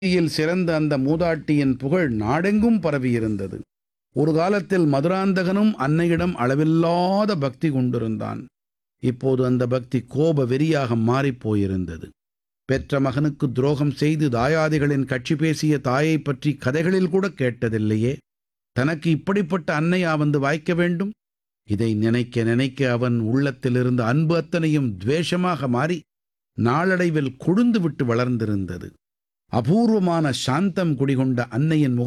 பக்தியில் சிறந்த அந்த மூதாட்டியின் புகழ் நாடெங்கும் பரவியிருந்தது ஒரு காலத்தில் மதுராந்தகனும் அன்னையிடம் அளவில்லாத பக்தி கொண்டிருந்தான் இப்போது அந்த பக்தி கோப வெறியாக மாறிப் போயிருந்தது பெற்ற மகனுக்கு துரோகம் செய்து தாயாதிகளின் கட்சி பேசிய தாயைப் பற்றி கதைகளில் கூட கேட்டதில்லையே தனக்கு இப்படிப்பட்ட அன்னையா வந்து வாய்க்க வேண்டும் இதை நினைக்க நினைக்க அவன் உள்ளத்திலிருந்து அன்பு அத்தனையும் துவேஷமாக மாறி நாளடைவில் கொழுந்து விட்டு வளர்ந்திருந்தது அபூர்வமான சாந்தம் குடிகொண்ட அன்னையின் முக